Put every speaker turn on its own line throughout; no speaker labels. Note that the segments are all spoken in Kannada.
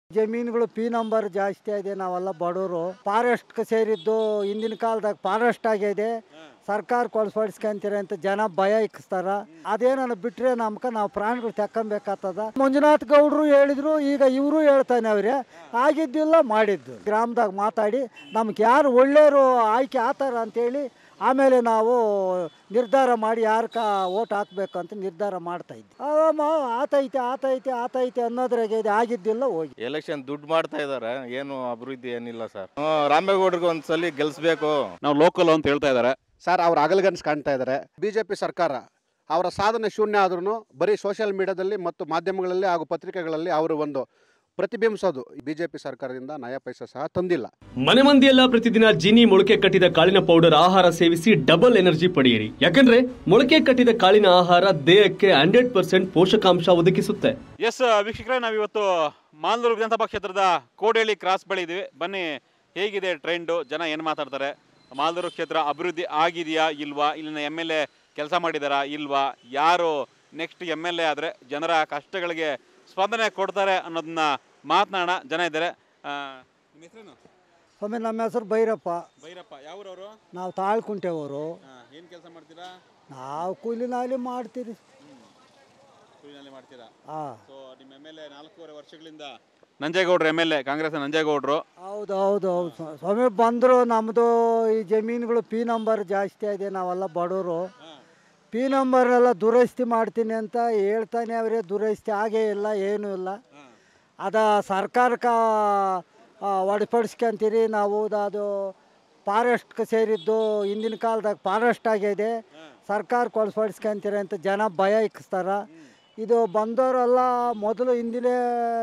ಜಮೀನುಗಳು ಪಿ ನಂಬರ್ ಜಾಸ್ತಿ ಇದೆ ನಾವೆಲ್ಲ ಬಡವರು ಫಾರೆಸ್ಟ್ಗೆ ಸೇರಿದ್ದು ಹಿಂದಿನ ಕಾಲದಾಗ ಫಾರೆಸ್ಟ್ ಆಗಿದೆ ಸರ್ಕಾರ ಕೊಳಸ್ಪಡಿಸ್ಕೊಂತೀರ ಅಂತ ಜನ ಭಯ ಇಕ್ಕಿಸ್ತಾರ ಅದೇನ ಬಿಟ್ರೆ ನಮ್ಕ ನಾವು ಪ್ರಾಣಿಗಳು ತಕ್ಕೊಬೇಕಾಗ್ತದ ಮಂಜುನಾಥ್ ಗೌಡ್ರು ಹೇಳಿದ್ರು ಈಗ ಇವರು ಹೇಳ್ತಾನೆ ಅವ್ರೆ ಆಗಿದ್ದಿಲ್ಲ ಮಾಡಿದ್ದು ಗ್ರಾಮದಾಗ ಮಾತಾಡಿ ನಮ್ಗೆ ಯಾರು ಒಳ್ಳೆಯವರು ಆಯ್ಕೆ ಆತಾರ ಅಂತೇಳಿ ಆಮೇಲೆ ನಾವು ನಿರ್ಧಾರ ಮಾಡಿ ಯಾರ್ಕ ಓಟ್ ಹಾಕ್ಬೇಕು ಅಂತ ನಿರ್ಧಾರ ಮಾಡ್ತಾ ಇದ್ವಿ ಆಮ ಆತೈತೆ ಆತೈತೆ ಆತೈತೆ ಅನ್ನೋದ್ರಾಗೆ ಇದು ಆಗಿದ್ದಿಲ್ಲ ಹೋಗಿ
ಎಲೆಕ್ಷನ್ ದುಡ್ಡು ಮಾಡ್ತಾ ಇದಾರೆ ಏನು ಅಭಿವೃದ್ಧಿ ಏನಿಲ್ಲ ಸರ್ ರಾಮೇಗೌಡ್ರಿಗೆ ಒಂದ್ಸಲಿ ಗೆಲ್ಸ್ಬೇಕು
ನಾವು ಲೋಕಲ್ ಅಂತ ಹೇಳ್ತಾ ಇದ್ದಾರೆ
ಸರ್ ಅವ್ರು ಅಗಲಗನ್ಸ್ ಕಾಣ್ತಾ ಇದ್ದಾರೆ ಬಿ ಜೆ ಪಿ ಸರ್ಕಾರ ಅವರ ಸಾಧನೆ ಶೂನ್ಯ ಆದ್ರೂ ಬರೀ ಸೋಷಿಯಲ್ ಮೀಡಿಯಾದಲ್ಲಿ ಮತ್ತು ಮಾಧ್ಯಮಗಳಲ್ಲಿ ಹಾಗೂ ಪತ್ರಿಕೆಗಳಲ್ಲಿ ಅವರು ಒಂದು ಪ್ರತಿಬಿಂಬಿಸೋದು ಬಿ ಜೆ ಪಿ ಸರ್ಕಾರದಿಂದ ನಯ ಪೈಸೆ ಸಹ ತಂದಿಲ್ಲ
ಮನೆ ಮಂದಿಯೆಲ್ಲ ಪ್ರತಿದಿನ ಜೀನಿ ಮೊಳಕೆ ಕಟ್ಟಿದ ಕಾಳಿನ ಪೌಡರ್ ಆಹಾರ ಸೇವಿಸಿ ಡಬಲ್ ಎನರ್ಜಿ ಪಡೆಯಿರಿ ಯಾಕಂದ್ರೆ ಮೊಳಕೆ ಕಟ್ಟಿದ ಕಾಳಿನ ಆಹಾರ ದೇಹಕ್ಕೆ ಹಂಡ್ರೆಡ್ ಪರ್ಸೆಂಟ್ ಪೋಷಕಾಂಶ ಒದಗಿಸುತ್ತೆ
ಎಸ್ ವೀಕ್ಷಕರೇ ನಾವಿವತ್ತು ಮಾಲೂರು ವಿಧಾನಸಭಾ ಕ್ಷೇತ್ರದ ಕೋಡೇಳಿ ಕ್ರಾಸ್ ಬಳಿ ಇದ್ದೀವಿ ಬನ್ನಿ ಹೇಗಿದೆ ಟ್ರೆಂಡು ಜನ ಏನು ಮಾತಾಡ್ತಾರೆ ಮಾಲೂರು ಕ್ಷೇತ್ರ ಅಭಿವೃದ್ಧಿ ಆಗಿದೆಯಾ ಇಲ್ವಾ ಇಲ್ಲಿನ ಎಮ್ ಎಲ್ ಎ ಕೆಲಸ ಮಾಡಿದಾರಾ ಇಲ್ವಾ ಯಾರು ನೆಕ್ಸ್ಟ್ ಎಮ್ ಎಲ್ ಎ ಆದರೆ ಜನರ ಕಷ್ಟಗಳಿಗೆ ಸ್ಪಂದನೆ ಕೊಡ್ತಾರೆ ಅನ್ನೋದನ್ನ ಮಾತನಾಡೋಣ ಜನ ಇದ್ದಾರೆ ಆ, ನಿಮ್ಮ ಹೆಸರೇನು
ಸ್ವಾಮಿ ನಮ್ಮ ಹೆಸರು ಭೈರಪ್ಪ
ಭೈರಪ್ಪ ಯಾವ್ರವರು
ನಾವು ತಾಳ್ಕುಂಟೆವರು
ಏನು ಕೆಲಸ ಮಾಡ್ತೀರಾ
ನಾವು ಕೂಲಿ ನಾಲಿ ಮಾಡ್ತೀರಿ
ಕೂಲಿನಲ್ಲಿ ಮಾಡ್ತೀರಾ
ಹಾಂ
ಸೊ ನಿಮ್ಮ ಎಮ್ ಎಲ್ ಎ ನಾಲ್ಕೂವರೆ ವರ್ಷಗಳಿಂದ ನಂಜೇಗೌಡರು ಎಮ್ ಎಲ್ ಎ ಕಾಂಗ್ರೆಸ್ ನಂಜೇಗೌಡರು
ಹೌದು ಹೌದು ಹೌದು ಸ್ವ- ಸ್ವಾಮಿ ಬಂದರು ನಮ್ಮದು ಈ ಜಮೀನುಗಳು ಪಿ ನಂಬರ್ ಜಾಸ್ತಿ ಇದೆ ನಾವೆಲ್ಲ ಬಡವರು ಪಿ ನಂಬರ್ನೆಲ್ಲ ದುರಸ್ತಿ ಮಾಡ್ತೀನಿ ಅಂತ ಹೇಳ್ತಾನೆ ಅವರೇ ದುರಸ್ತಿ ಆಗೇ ಇಲ್ಲ ಏನೂ ಇಲ್ಲ ಅದ ಸರ್ಕಾರಕ್ಕೆ ಒಡಪಡಿಸ್ಕೊಂತೀರಿ ನಾವು ಅದು ಫಾರೆಸ್ಟ್ಗೆ ಸೇರಿದ್ದು ಹಿಂದಿನ ಕಾಲದಾಗ ಫಾರೆಸ್ಟ್ ಆಗಿದೆ ಸರ್ಕಾರ ಕೊಳಸ್ಪಡಿಸ್ಕೊಂತೀರಿ ಅಂತ ಜನ ಭಯ ಇಕ್ಕಿಸ್ತಾರ ಇದು ಬಂದವರೆಲ್ಲ ಮೊದಲು ಹಿಂದಿನೇ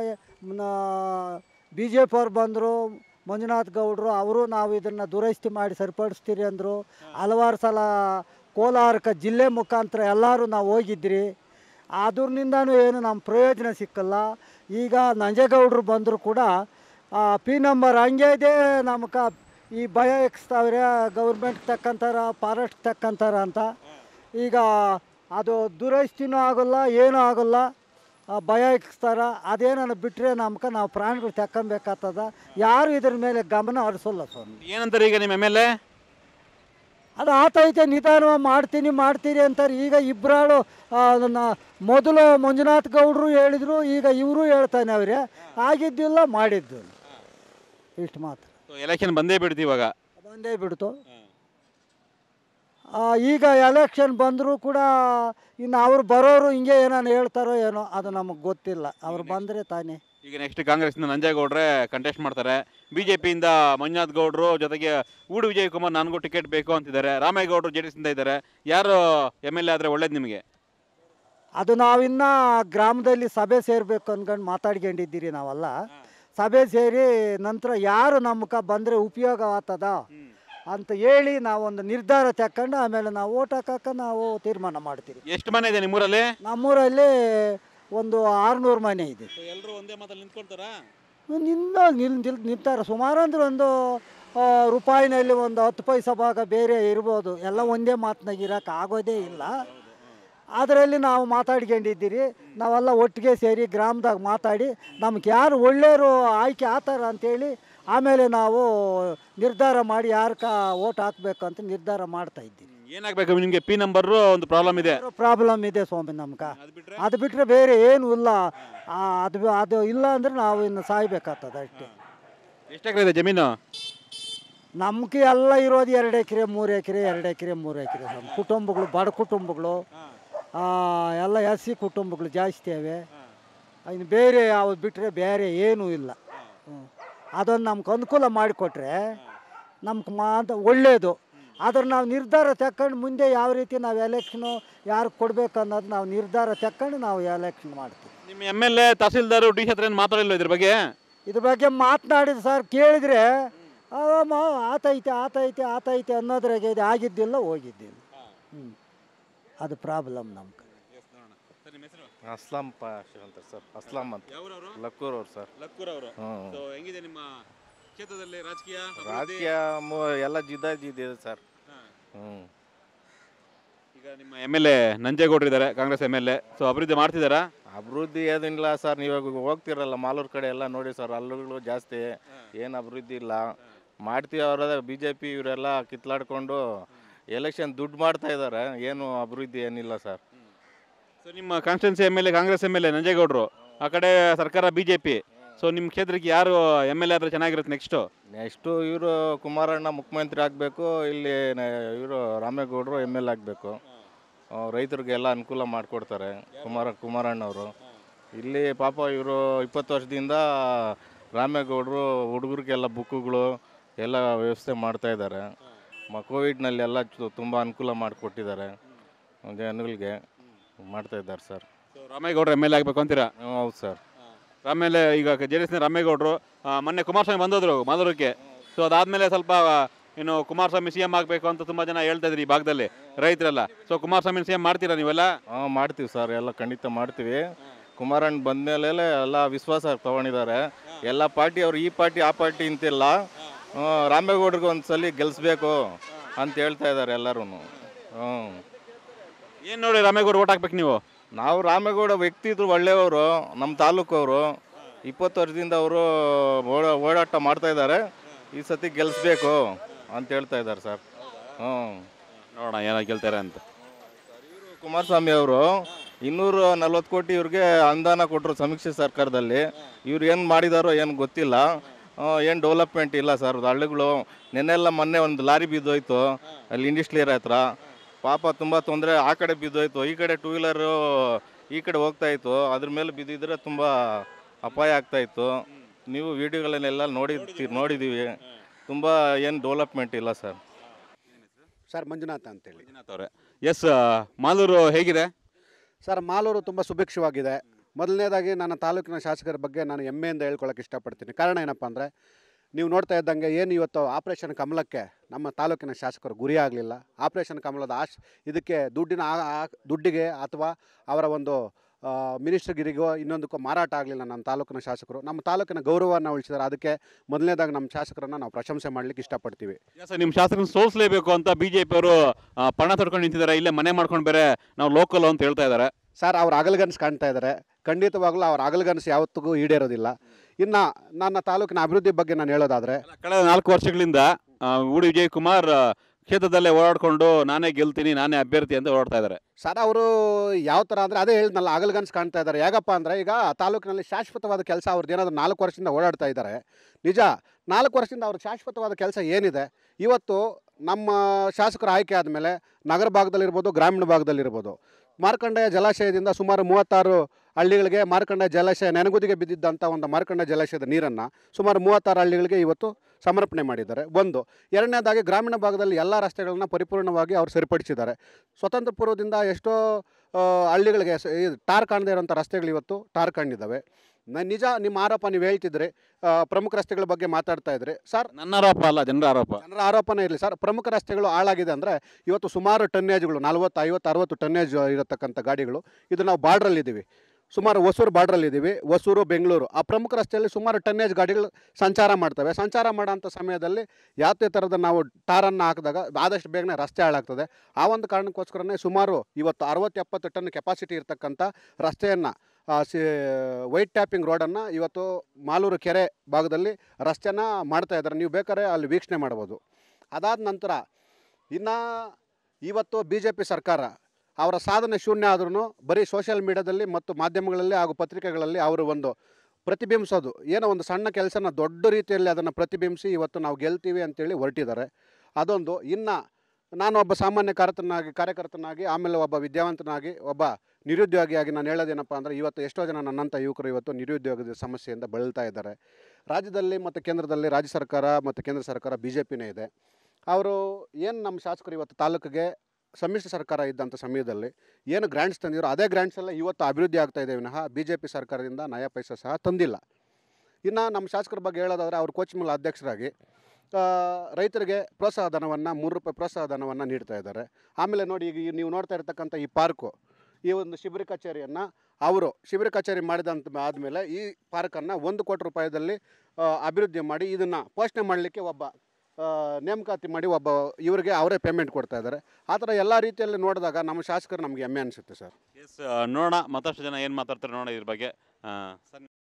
ಬಿ ಜೆ ಪಿ ಅವ್ರು ಬಂದರು ಮಂಜುನಾಥ್ ಗೌಡ್ರು ಅವರು ನಾವು ಇದನ್ನು ದುರಸ್ತಿ ಮಾಡಿ ಸರಿಪಡಿಸ್ತೀರಿ ಅಂದರು ಹಲವಾರು ಸಲ ಕೋಲಾರಕ್ಕೆ ಜಿಲ್ಲೆ ಮುಖಾಂತರ ಎಲ್ಲರೂ ನಾವು ಹೋಗಿದ್ರಿ ಅದ್ರನಿಂದನೂ ಏನು ನಮ್ಮ ಪ್ರಯೋಜನ ಸಿಕ್ಕಲ್ಲ ಈಗ ನಂಜೇಗೌಡರು ಬಂದರೂ ಕೂಡ ಪಿ ನಂಬರ್ ಹಂಗೆ ಇದೆ ನಮ್ಗೆ ಈ ಭಯ ಎಕ್ಸ್ತಾವ್ರೆ ಗೌರ್ಮೆಂಟ್ ತಕ್ಕಂತಾರ ಫಾರೆಸ್ಟ್ ತಕ್ಕಂತಾರ ಅಂತ ಈಗ ಅದು ದುರಸ್ತಿನೂ ಆಗೋಲ್ಲ ಏನೂ ಆಗೋಲ್ಲ ಆ, ಭಯ ಇಕ್ಕಿಸ್ತಾರ ಅದೇನನ್ನು ಬಿಟ್ಟರೆ ನಮ್ಗೆ ನಾವು ಪ್ರಾಣಿಗಳು ತಕ್ಕೊಬೇಕಾಗ್ತದ ಯಾರು ಇದ್ರ ಮೇಲೆ ಗಮನ ಹರಿಸೋಲ್ಲ ಸ್ವಾಮಿ
ಏನಂತಾರೆ ಈಗ ನಿಮ್ಮ ಎಮ್ ಎಲ್ ಎ
ಅದು ಆತೈತೆ ನಿಧಾನವಾಗಿ ಮಾಡ್ತೀನಿ ಮಾಡ್ತೀರಿ ಅಂತಾರೆ ಈಗ ಇಬ್ಬರಾಳು ನನ್ನ ಮೊದಲು ಮಂಜುನಾಥ್ ಗೌಡ್ರು ಹೇಳಿದರು ಈಗ ಇವರು ಹೇಳ್ತಾನೆ ಅವರೇ ಆಗಿದ್ದಿಲ್ಲ ಮಾಡಿದ್ದು ಇಷ್ಟು ಮಾತ್ರ
ಎಲೆಕ್ಷನ್ ಬಂದೇ ಬಿಡ್ತೀವಿ ಇವಾಗ
ಬಂದೇ ಬಿಡ್ತು ಆ, ಈಗ ಎಲೆಕ್ಷನ್ ಬಂದರೂ ಕೂಡ ಇನ್ನು ಅವ್ರು ಬರೋರು ಹಿಂಗೆ ಏನಾನು ಹೇಳ್ತಾರೋ ಏನೋ ಅದು ನಮಗೆ ಗೊತ್ತಿಲ್ಲ ಅವ್ರು ಬಂದರೆ ತಾನೇ
ಈಗ ನೆಕ್ಸ್ಟ್ ಕಾಂಗ್ರೆಸ್ನ ನಂಜೇಗೌಡ್ರೆ ಕಂಟೆಸ್ಟ್ ಮಾಡ್ತಾರೆ ಬಿಜೆಪಿಯಿಂದ ಮಂಜುನಾಥ್ ಗೌಡ್ರು ಜೊತೆಗೆ ಊಡು ವಿಜಯ್ ಕುಮಾರ್ ನನಗೂ ಟಿಕೆಟ್ ಬೇಕು ಅಂತಿದ್ದಾರೆ ರಾಮೇಗೌಡರು ಜೆ ಡಿ ಎಸ್ನಿಂದ ಇದ್ದಾರೆ ಯಾರು ಎಮ್ ಎಲ್ ಎ ಆದರೆ ಒಳ್ಳೇದು ನಿಮಗೆ
ಅದು ನಾವಿನ್ನ ಗ್ರಾಮದಲ್ಲಿ ಸಭೆ ಸೇರಬೇಕು ಅನ್ಕೊಂಡು ಮಾತಾಡ್ಕೊಂಡಿದ್ದೀರಿ ನಾವೆಲ್ಲ ಸಭೆ ಸೇರಿ ನಂತರ ಯಾರು ನಮ್ಗೆ ಬಂದರೆ ಉಪಯೋಗ ಆಗ್ತದ ಅಂತ ಹೇಳಿ ನಾವೊಂದು ನಿರ್ಧಾರ ತಕೊಂಡು ಆಮೇಲೆ ನಾವು ಓಟ್ ಹಾಕಕ್ಕೆ ನಾವು ತೀರ್ಮಾನ ಮಾಡ್ತೀವಿ
ಎಷ್ಟು ಮನೆ ಇದೆ ನಿಮ್ಮೂರಲ್ಲಿ
ನಮ್ಮೂರಲ್ಲಿ ಒಂದು ಆರುನೂರು ಮನೆ ಇದೆ
ಎಲ್ಲರೂ ಒಂದೇ ಮಾತಲ್ಲಿ ನಿಂತ್ಕೊಳ್ತಾರಾ
ನಿನ್ನ ನಿಲ್ ನಿಲ್ ನಿಂತಾರೆ ಸುಮಾರು ಅಂದ್ರೆ ಒಂದು ಆ, ರೂಪಾಯಿನಲ್ಲಿ ಒಂದು ಹತ್ತು ಪೈಸಾ ಭಾಗ ಬೇರೆ ಇರ್ಬೋದು ಎಲ್ಲ ಒಂದೇ ಮಾತನಾಗ ಇರೋಕೆ ಆಗೋದೇ ಇಲ್ಲ ಅದರಲ್ಲಿ ನಾವು ಮಾತಾಡ್ಕೊಂಡಿದ್ದೀರಿ ನಾವೆಲ್ಲ ಒಟ್ಟಿಗೆ ಸೇರಿ ಗ್ರಾಮದಾಗ ಮಾತಾಡಿ ನಮ್ಗೆ ಯಾರು ಒಳ್ಳೆಯವರು ಆಯ್ಕೆ ಆತಾರ ಅಂತೇಳಿ ಆಮೇಲೆ ನಾವು ನಿರ್ಧಾರ ಮಾಡಿ ಯಾರ್ಕ ಓಟ್ ಹಾಕ್ಬೇಕು ಅಂತ ನಿರ್ಧಾರ ಮಾಡ್ತಾ ಇದ್ದೀವಿ
ಏನಾಗಬೇಕು ನಿಮಗೆ ಪಿ ನಂಬರ್ ಒಂದು ಪ್ರಾಬ್ಲಮ್ ಇದೆ
ಪ್ರಾಬ್ಲಮ್ ಇದೆ ಸ್ವಾಮಿ ನಮ್ಗೆ
ಅದು ಬಿಟ್ರೆ
ಅದು ಬಿಟ್ಟರೆ ಬೇರೆ ಏನೂ ಇಲ್ಲ ಆ, ಅದು ಅದು ಇಲ್ಲ ಅಂದರೆ ನಾವು ಇನ್ನು ಸಾಯ್ಬೇಕಾಗ್ತದೆ ಅಷ್ಟೇ
ಎಷ್ಟು ಎಕರೆ ಇದೆ ಜಮೀನು
ನಮ್ಗೆ ಎಲ್ಲ ಇರೋದು ಎರಡು ಎಕರೆ ಮೂರು ಎಕರೆ ಎರಡು ಎಕರೆ ಮೂರು ಎಕರೆ ನಮ್ಮ ಕುಟುಂಬಗಳು ಬಡ ಕುಟುಂಬಗಳು ಆ, ಎಲ್ಲ ಎಸ್ ಸಿ ಕುಟುಂಬಗಳು ಜಾಸ್ತಿ ಅವೆ ಇನ್ನು ಬೇರೆ ಯಾವ್ದು ಬಿಟ್ಟರೆ ಬೇರೆ ಏನೂ ಇಲ್ಲ ಹ್ಮ್. ಅದೊಂದು ನಮ್ಗೆ ಅನುಕೂಲ ಮಾಡಿಕೊಟ್ರೆ ನಮ್ಗೆ ಮಾತ ಒಳ್ಳೆಯದು ಆದ್ರೆ ನಾವು ನಿರ್ಧಾರ ತಕೊಂಡು ಮುಂದೆ ಯಾವ ರೀತಿ ನಾವು ಎಲೆಕ್ಷನು ಯಾರು ಕೊಡಬೇಕು ಅನ್ನೋದು ನಾವು ನಿರ್ಧಾರ ತಕೊಂಡು ನಾವು ಎಲೆಕ್ಷನ್ ಮಾಡ್ತೀವಿ
ನಿಮ್ಮ M L A tahsildar D C ಹತ್ರ ಏನು ಮಾತಾಡಿಲ್ಲ ಇದ್ರ ಬಗ್ಗೆ
ಇದ್ರ ಬಗ್ಗೆ ಮಾತನಾಡಿದ ಸರ್ ಕೇಳಿದರೆ ಆಮ ಆತೈತೆ ಆತೈತೆ ಆತೈತೆ ಅನ್ನೋದ್ರಾಗೆ ಇದು ಆಗಿದ್ದಿಲ್ಲ ಹೋಗಿದ್ದಿಲ್ಲ ಹ್ಞೂ ಅದು ಪ್ರಾಬ್ಲಮ್ ನಮ್ಗೆ
ಅಸ್ಲಾಂ ಪಾಷ ಅಂತ ಸರ್ ಅಸ್ಲಾಂ ಅಂತ
ಯಾವ್ರವರು
ಲಕ್ಕೂರ್ ಅವ್ರು ಸರ್
ಲಕ್ಕೂರ್ ಅವರು
ಹ್ಮ್.
ಸೊ ಹೆಂಗಿದೆ ನಿಮ್ಮ ಕ್ಷೇತ್ರದಲ್ಲಿ ರಾಜಕೀಯ
ರಾಜಕೀಯ ಮು- ಎಲ್ಲ ಜಿದ್ದಾಜಿದ್ದಿದೆ ಸರ್ ಹ್ಞೂ
ಈಗ ಈಗ ನಿಮ್ಮ ಎಮ್ ಎಲ್ ಎ ನಂಜೇಗೌಡರು ಇದ್ದಾರೆ Congress M L A so ಅಭಿವೃದ್ಧಿ ಮಾಡ್ತಿದ್ದಾರಾ
ಅಭಿವೃದ್ಧಿ ಏನಿಲ್ಲ ಸರ್ ನೀವು ಇವಾಗ ಹೋಗ್ತಿರಲ್ಲ ಮಾಲೂರು ಕಡೆ ಎಲ್ಲ ನೋಡಿ ಸರ್ ಅಲ್ಲುಗಳು ಜಾಸ್ತಿ ಏನು ಅಭಿವೃದ್ಧಿ ಇಲ್ಲ ಮಾಡ್ತೀವಿ ಅವರ ಬಿ ಜೆ ಪಿ ಇವರೆಲ್ಲ ಕಿತ್ಲಾಡ್ಕೊಂಡು ಎಲೆಕ್ಷನ್ ದುಡ್ಡು ಮಾಡ್ತಾ ಇದ್ದಾರೆ ಏನು ಅಭಿವೃದ್ಧಿ ಏನಿಲ್ಲ ಸರ್
ಸೊ ನಿಮ್ಮ constituency M L A Congress M L A ನಂಜೇಗೌಡರು ಆ ಕಡೆ ಸರ್ಕಾರ ಬಿ ಜೆ ಪಿ ಸೊ ನಿಮ್ಮ ಕ್ಷೇತ್ರಕ್ಕೆ ಯಾರು ಎಮ್ ಎಲ್ ಎ ಆದ್ರೆ ಚೆನ್ನಾಗಿರುತ್ತೆ ನೆಕ್ಸ್ಟು
ನೆಕ್ಸ್ಟು ಇವರು ಕುಮಾರಣ್ಣ ಮುಖ್ಯಮಂತ್ರಿ ಆಗಬೇಕು ಇಲ್ಲಿ ಇವರು ರಾಮೇಗೌಡರು ಎಮ್ ಎಲ್ ಆಗಬೇಕು ರೈತರಿಗೆಲ್ಲ ಅನುಕೂಲ ಮಾಡಿಕೊಡ್ತಾರೆ ಕುಮಾರ ಕುಮಾರಣ್ಣವರು ಇಲ್ಲಿ ಪಾಪ ಇವರು ಇಪ್ಪತ್ತು ವರ್ಷದಿಂದ ರಾಮೇಗೌಡರು ಹುಡುಗರಿಗೆಲ್ಲ ಬುಕ್ಕುಗಳು ಎಲ್ಲ ವ್ಯವಸ್ಥೆ ಮಾಡ್ತಾ ಇದ್ದಾರೆ ಮ ಕೋವಿಡ್ನಲ್ಲಿ ಎಲ್ಲ ತುಂಬ ಅನುಕೂಲ ಮಾಡಿಕೊಟ್ಟಿದ್ದಾರೆ ಜನಗಳಿಗೆ ಮಾಡ್ತಾ ಇದ್ದಾರೆ ಸರ್
ಸೊ ರಾಮೇಗೌಡರು ಎಮ್ ಎಲ್ ಎ ಆಗಬೇಕು ಅಂತೀರಾ
ಹ್ಮ್, ಹೌದು ಸರ್
ಆಮೇಲೆ ಈಗ ಜೆ ಡಿ ಎಸ್ನ ರಾಮೇಗೌಡರು ಆ, ಮೊನ್ನೆ ಕುಮಾರಸ್ವಾಮಿ ಬಂದೋದ್ರು ಮಾಲೂರಕ್ಕೆ ಸೊ ಅದಾದಮೇಲೆ ಸ್ವಲ್ಪ ಇನ್ನು ಕುಮಾರಸ್ವಾಮಿ ಸಿ ಎಂ ಆಗಬೇಕು ಅಂತ ತುಂಬ ಜನ ಹೇಳ್ತಾ ಇದ್ರಿ ಈ ಭಾಗದಲ್ಲಿ ರೈತರೆಲ್ಲ ಸೊ ಕುಮಾರಸ್ವಾಮಿ ಸಿ ಎಂ ಮಾಡ್ತೀರಾ ನೀವೆಲ್ಲ
ಹಾಂ ಮಾಡ್ತೀವಿ ಸರ್ ಎಲ್ಲ ಖಂಡಿತ ಮಾಡ್ತೀವಿ ಕುಮಾರಣ್ಣ ಬಂದಮೇಲೆ ಎಲ್ಲ ವಿಶ್ವಾಸ ತೊಗೊಂಡಿದ್ದಾರೆ ಎಲ್ಲ ಪಾರ್ಟಿ ಅವ್ರು ಈ ಪಾರ್ಟಿ ಆ ಪಾರ್ಟಿ ಅಂತಿಲ್ಲ ಆ, ರಾಮೇಗೌಡ್ರಿಗೆ ಒಂದು ಸಲ ಗೆಲ್ಲಿಸ್ಬೇಕು ಅಂತ ಹೇಳ್ತಾ ಇದ್ದಾರೆ ಎಲ್ಲರೂ ಹ್ಞೂ
ಏನು ನೋಡಿ ರಾಮೇಗೌಡ ಓಟ್ ಹಾಕ್ಬೇಕು ನೀವು
ನಾವು ರಾಮೇಗೌಡ ವ್ಯಕ್ತಿ ಇದ್ರು ಒಳ್ಳೆಯವರು ನಮ್ಮ ತಾಲೂಕವರು ಇಪ್ಪತ್ತು ವರ್ಷದಿಂದ ಅವರು ಓಡ ಓಡಾಟ ಮಾಡ್ತಾ ಇದ್ದಾರೆ ಈ ಸತಿ ಗೆಲ್ಲಿಸ್ಬೇಕು ಅಂತ ಹೇಳ್ತಾ ಇದ್ದಾರೆ ಸರ್ ಹ್ಞೂ
ನೋಡೋಣ ಏನಾಗಿ ಗೆಲ್ತಾರೆ ಅಂತ
ಕುಮಾರಸ್ವಾಮಿ ಅವರು ಇನ್ನೂರ ನಲ್ವತ್ತು ಕೋಟಿ ಇವ್ರಿಗೆ ಅನುದಾನ ಕೊಟ್ಟರು ಸಮೀಕ್ಷೆ ಸರ್ಕಾರದಲ್ಲಿ ಇವ್ರು ಏನು ಮಾಡಿದಾರೋ ಏನು ಗೊತ್ತಿಲ್ಲ ಏನು ಡೆವಲಪ್ಮೆಂಟ್ ಇಲ್ಲ ಸರ್ ಹಳ್ಳಿಗಳು ನೆನ್ನೆಲ್ಲ ಮೊನ್ನೆ ಒಂದು ಲಾರಿ ಬಿದ್ದೋಯ್ತು ಅಲ್ಲಿ ಇಂಡಸ್ಟ್ರಿಯರ್ ಹತ್ರ ಪಾಪ ತುಂಬ ತೊಂದರೆ ಆ ಕಡೆ ಬಿದ್ದೋಯ್ತು ಈ ಕಡೆ ಟೂ ವೀಲರು ಈ ಕಡೆ ಹೋಗ್ತಾ ಇತ್ತು ಅದ್ರ ಮೇಲೆ ಬಿದ್ದಿದ್ರೆ ತುಂಬ ಅಪಾಯ ಆಗ್ತಾ ಇತ್ತು ನೀವು ವಿಡಿಯೋಗಳನ್ನೆಲ್ಲ ನೋಡಿರ್ತೀವಿ ನೋಡಿದ್ದೀವಿ ತುಂಬ ಏನು ಡೆವಲಪ್ಮೆಂಟ್ ಇಲ್ಲ ಸರ್
ಸರ್ ಮಂಜುನಾಥ್ ಅಂತೇಳಿ
ಮಂಜುನಾಥ್ ಅವರೇ ಎಸ್ ಮಾಲೂರು ಹೇಗಿದೆ
ಸರ್ ಮಾಲೂರು ತುಂಬ ಸುಭಿಕ್ಷವಾಗಿದೆ ಮೊದಲನೇದಾಗಿ ನನ್ನ ತಾಲೂಕಿನ ಶಾಸಕರ ಬಗ್ಗೆ ನಾನು ಹೆಮ್ಮೆಯಿಂದ ಹೇಳ್ಕೊಳ್ಳೋಕೆ ಇಷ್ಟಪಡ್ತೀನಿ ಕಾರಣ ಏನಪ್ಪ ಅಂದರೆ ನೀವು ನೋಡ್ತಾ ಇದ್ದಂಗೆ ಏನು ಇವತ್ತು ಆಪ್ರೇಷನ್ ಕಮಲಕ್ಕೆ ನಮ್ಮ ತಾಲೂಕಿನ ಶಾಸಕರು ಗುರಿ ಆಗಲಿಲ್ಲ ಆಪ್ರೇಷನ್ ಕಮಲದ ಆಶ್ ಇದಕ್ಕೆ ದುಡ್ಡಿನ ಆ- ಆ- ದುಡ್ಡಿಗೆ ಅಥವಾ ಅವರ ಒಂದು ಆ, ಮಿನಿಸ್ಟರ್ಗಿರಿಗೋ ಇನ್ನೊಂದಕ್ಕೋ ಮಾರಾಟ ಆಗಲಿಲ್ಲ ನನ್ನ ತಾಲೂಕಿನ ಶಾಸಕರು ನಮ್ಮ ತಾಲೂಕಿನ ಗೌರವವನ್ನು ಉಳಿಸಿದ್ದಾರೆ ಅದಕ್ಕೆ ಮೊದಲನೇದಾಗಿ ನಮ್ಮ ಶಾಸಕರನ್ನು ನಾವು ಪ್ರಶಂಸೆ ಮಾಡಲಿಕ್ಕೆ ಇಷ್ಟಪಡ್ತೀವಿ
ಎಸ್ ನಿಮ್ಮ ಶಾಸಕರನ್ನ ಸೋಲಿಸಲೇಬೇಕು ಅಂತ ಬಿ ಜೆ ಪಿಯವರು ಪಣ ತೊಡ್ಕೊಂಡು ನಿಂತಿದ್ದಾರೆ ಇಲ್ಲೇ ಮನೆ ಮಾಡ್ಕೊಂಡು ಬೇರೆ ನಾವು ಲೋಕಲ್ ಅಂತ ಹೇಳ್ತಾ ಇದ್ದಾರೆ
ಸರ್ ಅವ್ರ ಅಗಲಗನಸು ಕಾಣ್ತಾ ಇದ್ದಾರೆ ಖಂಡಿತವಾಗ್ಲೂ ಅವ್ರ ಅಗಲಗನಸು ಯಾವತ್ತಿಗೂ ಈಡೇರೋದಿಲ್ಲ ಇನ್ನು ನನ್ನ ತಾಲೂಕಿನ ಅಭಿವೃದ್ಧಿ ಬಗ್ಗೆ ನಾನು ಹೇಳೋದಾದರೆ
ಕಳೆದ ನಾಲ್ಕು ವರ್ಷಗಳಿಂದ ಆ, ಉಡಿ ವಿಜಯ್ ಕುಮಾರ್ ಆ, ಕ್ಷೇತ್ರದಲ್ಲೇ ಓಡಾಡ್ಕೊಂಡು ನಾನೇ ಗೆಲ್ತೀನಿ ನಾನೇ ಅಭ್ಯರ್ಥಿ ಅಂತ ಓಡಾಡ್ತಾ ಇದ್ದಾರೆ
ಸರ್ ಅವರು ಯಾವ ಥರ ಅಂದರೆ ಅದೇ ಹೇಳಿದ್ನಲ್ಲ ಅಗಲಗನಸು ಕಾಣ್ತಾ ಇದ್ದಾರೆ ಯಾಕಪ್ಪ ಅಂದರೆ ಈಗ ತಾಲೂಕಿನಲ್ಲಿ ಶಾಶ್ವತವಾದ ಕೆಲಸ ಅವ್ರದ್ದು ಏನಾದರೂ ನಾಲ್ಕು ವರ್ಷದಿಂದ ಓಡಾಡ್ತಾ ಇದ್ದಾರೆ ನಿಜ ನಾಲ್ಕು ವರ್ಷದಿಂದ ಅವ್ರ ಶಾಶ್ವತವಾದ ಕೆಲಸ ಏನಿದೆ ಇವತ್ತು ನಮ್ಮ ಶಾಸಕರು ಆಯ್ಕೆ ಆದಮೇಲೆ ನಗರ ಭಾಗದಲ್ಲಿರ್ಬೋದು ಗ್ರಾಮೀಣ ಭಾಗದಲ್ಲಿರ್ಬೋದು ಮಾರ್ಕಂಡೆಯ ಜಲಾಶಯದಿಂದ ಸುಮಾರು ಮೂವತ್ತಾರು ಹಳ್ಳಿಗಳಿಗೆ ಮಾರ್ಕಂಡೆಯ ಜಲಾಶಯ ನೆನಗುದಿಗೆ ಬಿದ್ದಿದ್ದಂಥ ಒಂದು ಮಾರ್ಕಂಡೆಯ ಜಲಾಶಯದ ನೀರನ್ನು ಸುಮಾರು ಮೂವತ್ತಾರು ಹಳ್ಳಿಗಳಿಗೆ ಇವತ್ತು ಸಮರ್ಪಣೆ ಮಾಡಿದ್ದಾರೆ ಒಂದು ಎರಡನೇದಾಗಿ ಗ್ರಾಮೀಣ ಭಾಗದಲ್ಲಿ ಎಲ್ಲ ರಸ್ತೆಗಳನ್ನು ಪರಿಪೂರ್ಣವಾಗಿ ಅವರು ಸರಿಪಡಿಸಿದ್ದಾರೆ ಸ್ವತಂತ್ರ ಪೂರ್ವದಿಂದ ಎಷ್ಟೋ ಆ, ಹಳ್ಳಿಗಳಿಗೆ ಸ- ಈ ಟಾರ್ ಕಾಣದೇ ಇರೋಂಥ ರಸ್ತೆಗಳು ಇವತ್ತು ಟಾರ್ ಕಂಡಿದ್ದಾವೆ ನ- ನಿಜ ನಿಮ್ಮ ಆರೋಪ ನೀವು ಹೇಳ್ತಿದ್ರೆ ಆ, ಪ್ರಮುಖ ರಸ್ತೆಗಳ ಬಗ್ಗೆ ಮಾತಾಡ್ತಾ ಇದ್ರಿ ಸರ್
ನನ್ನ ಆರೋಪ ಅಲ್ಲ ಜನರ ಆರೋಪ
ಜನರ ಆರೋಪನೇ ಇರಲಿ ಸರ್ ಪ್ರಮುಖ ರಸ್ತೆಗಳು ಹಾಳಾಗಿದೆ ಅಂದರೆ ಇವತ್ತು ಸುಮಾರು ಟನ್ನೇಜ್ಗಳು ನಲ್ವತ್ತು ಐವತ್ತು ಅರವತ್ತು ಟನ್ನೇಜ್ ಇರತಕ್ಕಂಥ ಗಾಡಿಗಳು ಇದು ನಾವು ಬಾರ್ಡ್ರಲ್ಲಿದ್ದೀವಿ ಸುಮಾರು ಹೊಸೂರು ಬಾರ್ಡ್ರಲ್ಲಿದ್ದೀವಿ ಹೊಸೂರು ಬೆಂಗಳೂರು ಆ ಪ್ರಮುಖ ರಸ್ತೆಯಲ್ಲಿ ಸುಮಾರು ಟನ್ನೇಜ್ ಗಾಡಿಗಳು ಸಂಚಾರ ಮಾಡ್ತವೆ ಸಂಚಾರ ಮಾಡೋಂಥ ಸಮಯದಲ್ಲಿ ಯಾವುದೇ ಥರದ ನಾವು ಟಾರನ್ನು ಹಾಕಿದಾಗ ಆದಷ್ಟು ಬೇಗನೆ ರಸ್ತೆ ಹಾಳಾಗ್ತದೆ ಆ ಒಂದು ಕಾರಣಕ್ಕೋಸ್ಕರನೇ ಸುಮಾರು ಇವತ್ತು ಅರವತ್ತು ಎಪ್ಪತ್ತು ಟನ್ ಕೆಪಾಸಿಟಿ ಇರತಕ್ಕಂಥ ರಸ್ತೆಯನ್ನು ಸಿ ವೈಟ್ ಟ್ಯಾಪಿಂಗ್ ರೋಡನ್ನು ಇವತ್ತು ಮಾಲೂರು ಕೆರೆ ಭಾಗದಲ್ಲಿ ರಸ್ತೆನ ಮಾಡ್ತಾ ಇದ್ದಾರೆ ನೀವು ಬೇಕಾದ್ರೆ ಅಲ್ಲಿ ವೀಕ್ಷಣೆ ಮಾಡ್ಬೋದು ಅದಾದ ನಂತರ ಇನ್ನು ಇವತ್ತು ಬಿ ಜೆ ಪಿ ಸರ್ಕಾರ ಅವರ ಸಾಧನೆ ಶೂನ್ಯ ಆದ್ರೂ ಬರೀ ಸೋಷಿಯಲ್ ಮೀಡಿಯಾದಲ್ಲಿ ಮತ್ತು ಮಾಧ್ಯಮಗಳಲ್ಲಿ ಹಾಗೂ ಪತ್ರಿಕೆಗಳಲ್ಲಿ ಅವರು ಒಂದು ಪ್ರತಿಬಿಂಬಿಸೋದು ಏನೋ ಒಂದು ಸಣ್ಣ ಕೆಲಸನ ದೊಡ್ಡ ರೀತಿಯಲ್ಲಿ ಅದನ್ನು ಪ್ರತಿಬಿಂಬಿಸಿ ಇವತ್ತು ನಾವು ಗೆಲ್ತೀವಿ ಅಂತೇಳಿ ಹೊರಟಿದ್ದಾರೆ ಅದೊಂದು ಇನ್ನು ನಾನು ಒಬ್ಬ ಸಾಮಾನ್ಯ ಕಾರ್ಯತನಾಗಿ ಕಾರ್ಯಕರ್ತನಾಗಿ ಆಮೇಲೆ ಒಬ್ಬ ವಿದ್ಯಾವಂತನಾಗಿ ಒಬ್ಬ ನಿರುದ್ಯೋಗಿಯಾಗಿ ನಾನು ಹೇಳೋದೇನಪ್ಪ ಅಂದರೆ ಇವತ್ತು ಎಷ್ಟೋ ಜನ ನನ್ನಂಥ ಯುವಕರು ಇವತ್ತು ನಿರುದ್ಯೋಗದ ಸಮಸ್ಯೆಯಿಂದ ಬಳಲ್ತಾ ಇದ್ದಾರೆ ರಾಜ್ಯದಲ್ಲಿ ಮತ್ತು ಕೇಂದ್ರದಲ್ಲಿ ರಾಜ್ಯ ಸರ್ಕಾರ ಮತ್ತು ಕೇಂದ್ರ ಸರ್ಕಾರ ಬಿ ಜೆ ಪಿನೇ ಇದೆ ಅವರು ಏನು ನಮ್ಮ ಶಾಸಕರು ಇವತ್ತು ತಾಲೂಕಿಗೆ ಸಮ್ಮಿಶ್ರ ಸರ್ಕಾರ ಇದ್ದಂಥ ಸಮಯದಲ್ಲಿ ಏನು ಗ್ರ್ಯಾಂಟ್ಸ್ ತಂದಿದ್ರು ಅದೇ ಗ್ರ್ಯಾಂಟ್ಸ್ ಎಲ್ಲ ಇವತ್ತು ಅಭಿವೃದ್ಧಿ ಆಗ್ತಾ ಇದೆ ವಿನಃ ಬಿ ಜೆ ಪಿ ಸರ್ಕಾರದಿಂದ ನಯ ಪೈಸೆ ಸಹ ತಂದಿಲ್ಲ ಇನ್ನು ನಮ್ಮ ಶಾಸಕರ ಬಗ್ಗೆ ಹೇಳೋದಾದರೆ ಅವರು ಕೋಚಿಮೂಲ ಅಧ್ಯಕ್ಷರಾಗಿ ಆ, ರೈತರಿಗೆ ಪ್ರೋತ್ಸಾಹ ಧನವನ್ನು ಮೂರು ರೂಪಾಯಿ ಪ್ರೋತ್ಸಾಹ ಧನವನ್ನು ನೀಡ್ತಾ ಇದ್ದಾರೆ ಆಮೇಲೆ ನೋಡಿ ಈಗ ಈ ನೀವು ನೋಡ್ತಾ ಇರ್ತಕ್ಕಂಥ ಈ ಪಾರ್ಕು ಈ ಒಂದು ಶಿಬಿರ ಕಚೇರಿಯನ್ನು ಅವರು ಶಿಬಿರ ಕಚೇರಿ ಮಾಡಿದಂತ ಆದಮೇಲೆ ಈ ಪಾರ್ಕನ್ನು ಒಂದು ಕೋಟಿ ರೂಪಾಯಿದಲ್ಲಿ ಆ, ಅಭಿವೃದ್ಧಿ ಮಾಡಿ ಇದನ್ನು ಪೋಷಣೆ ಮಾಡಲಿಕ್ಕೆ ಒಬ್ಬ ಆ, ನೇಮಕಾತಿ ಮಾಡಿ ಒಬ್ಬ ಇವರಿಗೆ ಅವರೇ ಪೇಮೆಂಟ್ ಕೊಡ್ತಾ ಇದ್ದಾರೆ ಆ ಥರ ಎಲ್ಲ ರೀತಿಯಲ್ಲಿ ನೋಡಿದಾಗ ನಮ್ಮ ಶಾಸಕರು ನಮಗೆ ಹೆಮ್ಮೆ ಅನಿಸುತ್ತೆ ಸರ್
ಎಸ್ ನೋಡೋಣ ಮತ್ತಷ್ಟು ಜನ ಏನು ಮಾತಾಡ್ತಾರೆ ನೋಡೋಣ ಇದ್ರ ಬಗ್ಗೆ ಆ, ಸರ್